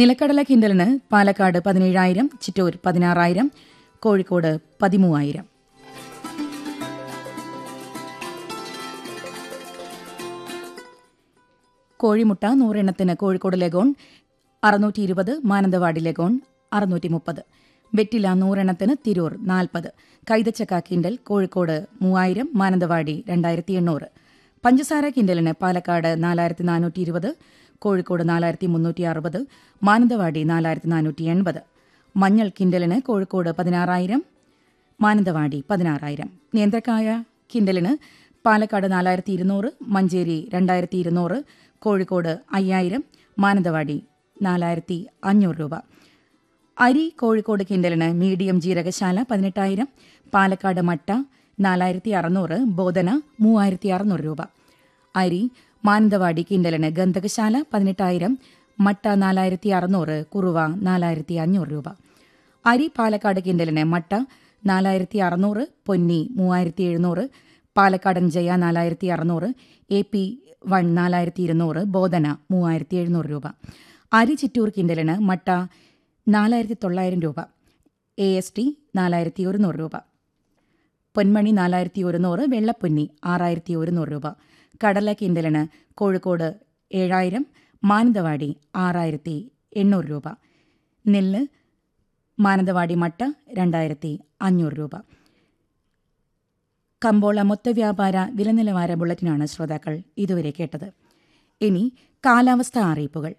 നിലക്കടല കിൻഡലിന് പാലക്കാട് പതിനേഴായിരം ചിറ്റൂർ പതിനാറായിരം കോഴിക്കോട് പതിമൂവായിരം കോഴിമുട്ട നൂറെണ്ണത്തിന് കോഴിക്കോട് ലഗോൺ അറുന്നൂറ്റി ഇരുപത് മാനന്തവാടി ലഗോൺ അറുന്നൂറ്റി മുപ്പത് വെറ്റില നൂറെണ്ണത്തിന് തിരൂർ നാൽപ്പത് കൈതച്ചക്ക കിൻഡൽ കോഴിക്കോട് മൂവായിരം മാനന്തവാടി രണ്ടായിരത്തി എണ്ണൂറ് പഞ്ചസാര കിൻഡലിന് പാലക്കാട് നാലായിരത്തി നാനൂറ്റി ഇരുപത് കോഴിക്കോട് നാലായിരത്തി മുന്നൂറ്റി അറുപത് മാനന്തവാടി നാലായിരത്തി നാനൂറ്റി എൺപത് മഞ്ഞൾ കിൻഡലിന് കോഴിക്കോട് പതിനാറായിരം മാനന്തവാടി പതിനാറായിരം നേന്ത്രക്കായ കിൻഡലിന് പാലക്കാട് നാലായിരത്തി ഇരുന്നൂറ് മഞ്ചേരി രണ്ടായിരത്തി ഇരുന്നൂറ് കോഴിക്കോട് അയ്യായിരം മാനന്തവാടി നാലായിരത്തി അഞ്ഞൂറ് രൂപ അരി കോഴിക്കോട് കിൻഡലിന് മീഡിയം ജീരകശാല പതിനെട്ടായിരം പാലക്കാട് മട്ട നാലായിരത്തി അറുന്നൂറ് ബോധന മൂവായിരത്തി അറുന്നൂറ് രൂപ അരി മാനന്തവാടി കിൻഡലിന് ഗന്ധകശാല പതിനെട്ടായിരം മട്ട നാലായിരത്തി അറുന്നൂറ് കുറുവ നാലായിരത്തി അഞ്ഞൂറ് രൂപ അരി പാലക്കാട് കിൻഡലിന് മട്ട നാലായിരത്തി അറുന്നൂറ് പൊന്നി മൂവായിരത്തി എഴുന്നൂറ് പാലക്കാടൻ ജയ നാലായിരത്തി അറുന്നൂറ് എ പി വൺ നാലായിരത്തി ഇരുന്നൂറ് ബോധന മൂവായിരത്തി എഴുന്നൂറ് രൂപ അരി ചിറ്റൂർ കിൻഡലിന് മട്ട നാലായിരത്തി തൊള്ളായിരം രൂപ എ എസ് ടി നാലായിരത്തി ഒരുന്നൂറ് രൂപ പൊന്മണി നാലായിരത്തി ഒരുന്നൂറ് വെള്ളപ്പൊന്നി ആറായിരത്തി ഒരുന്നൂറ് രൂപ കടല കിൻഡലിന് കോഴിക്കോട് ഏഴായിരം മാനന്തവാടി ആറായിരത്തി എണ്ണൂറ് രൂപ നെല്ല് മാനന്തവാടി മട്ട രണ്ടായിരത്തി അഞ്ഞൂറ് രൂപ കമ്പോള മൊത്തവ്യാപാര വിലനിലവാര ബുള്ളറ്റിനാണ് ശ്രോതാക്കൾ ഇതുവരെ കേട്ടത് ഇനി കാലാവസ്ഥ അറിയിപ്പുകൾ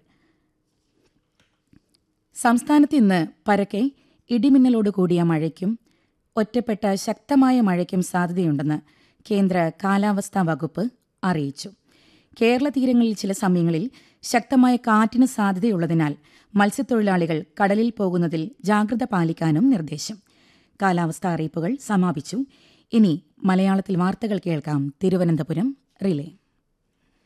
സംസ്ഥാനത്ത് ഇന്ന് പരക്കെ ഇടിമിന്നലോട് കൂടിയ മഴയ്ക്കും ഒറ്റപ്പെട്ട ശക്തമായ മഴയ്ക്കും സാധ്യതയുണ്ടെന്ന് കേന്ദ്ര കാലാവസ്ഥാ വകുപ്പ് അറിയിച്ചു കേരള തീരങ്ങളിൽ ചില സമയങ്ങളിൽ ശക്തമായ കാറ്റിന് സാധ്യതയുള്ളതിനാൽ മത്സ്യത്തൊഴിലാളികൾ കടലിൽ പോകുന്നതിൽ ജാഗ്രത പാലിക്കാനും നിർദ്ദേശം കാലാവസ്ഥാ അറിയിപ്പുകൾ സമാപിച്ചു ഇനി മലയാളത്തിൽ വാർത്തകൾ കേൾക്കാം തിരുവനന്തപുരം റിലേ